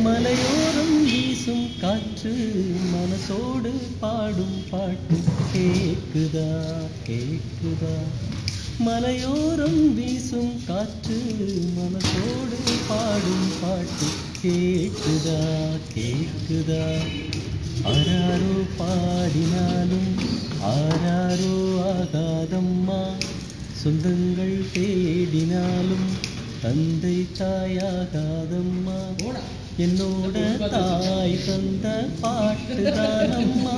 மலையோரம் வீசும் காற்று மனசோடு பாடும் பாட்டு கேக்குதா கேக்குதா மலையோரம் வீசும் காற்று மனசோடு பாடும் பாட்டு கேக்குதா கேக்குதா ஆராரோ பாடினாலும் ஆராரோ ஆகாதம்மா சொந்தங்கள் தேடினாலும் தந்தை தாயாகாதம்மா என்னோட தாய் தந்த பாட்டுதானம்மா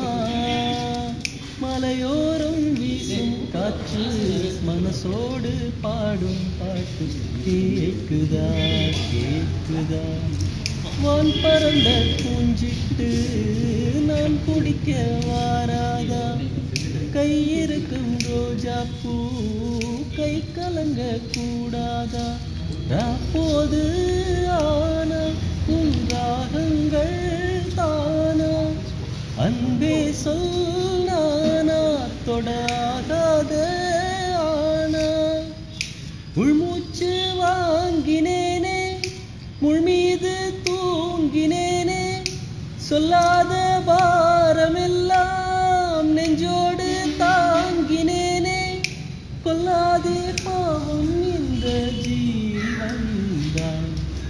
மலையோரம் வீசும் காற்று மனசோடு பாடும் பாட்டு கேக்குதா கேக்குதா வான் பறந்த பூஞ்சிட்டு நான் குடிக்க வாராதா கையிருக்கும் ரோஜா பூ கை கலங்க கூடாதா ராப்போது ஆன உன் ராகங்கள் தானா அன்பே சொல் நானா தொடாகாத ஆனா உள்மூச்சு வாங்கினேனே முள் மீது தூங்கினேனே சொல்லாத பாரமெல்லாம் நெஞ்சோடு தாங்கினேனே கொல்லாதே பாவம் இந்த ஜீவன்தான்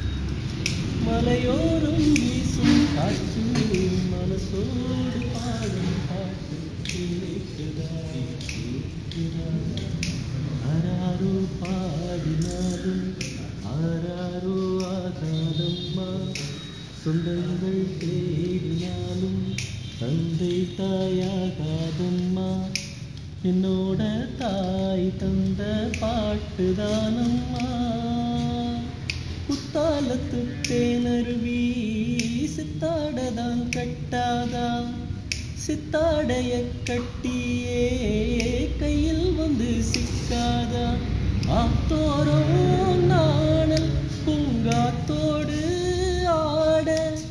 மலையோரம் வீசும் காற்று மனசோடு பாடும் பாட்டு கேட்குதா கேட்குதா ஆராரோ பாடினாலும் ஆராரோ ஆகாதம்மா சொந்தங்கள் தேடினாலும் தந்தை தாயாகாதம்மா என்னோட தாய் தந்த பாட்டுதானம்மா குத்தாலத்து தேனருவி சித்தாடதான் கட்டாதா சித்தாடைய கட்டியே கையில் வந்து சிக்காதா ஆத்தோரம் நாணல் பூங்காத்தோடு ஆட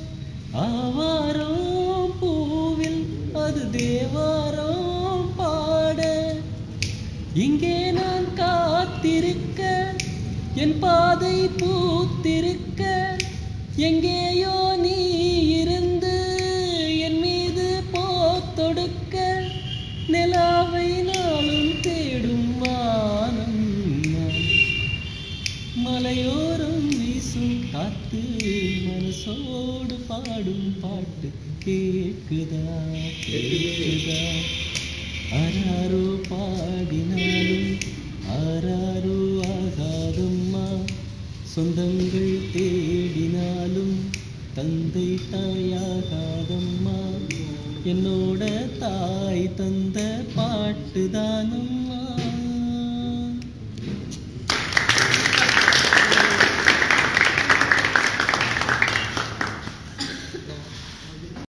ஆவாரம் பூவில் அது தேவாரம் பாட இங்கே நான் காத்திருக்க என் பாதை பூத்திருக்க எங்கேயோ நீ இருந்து என் மீது போத்தொடுக்க நிலாவை நாளும் தேடும் வானம் நான். மலையோரம் வீசும் காத்து மனசோடு பாடும் பாட்டு கேக்குதா கேக்குதா ஆராரோ பாடினாலும் ஆராரோ ஆகாதம்மா சொந்தங்கள் தேடினாலும் தந்தை தாயாகாதம்மா என்னோட தாய் தந்த பாட்டுதானம்மா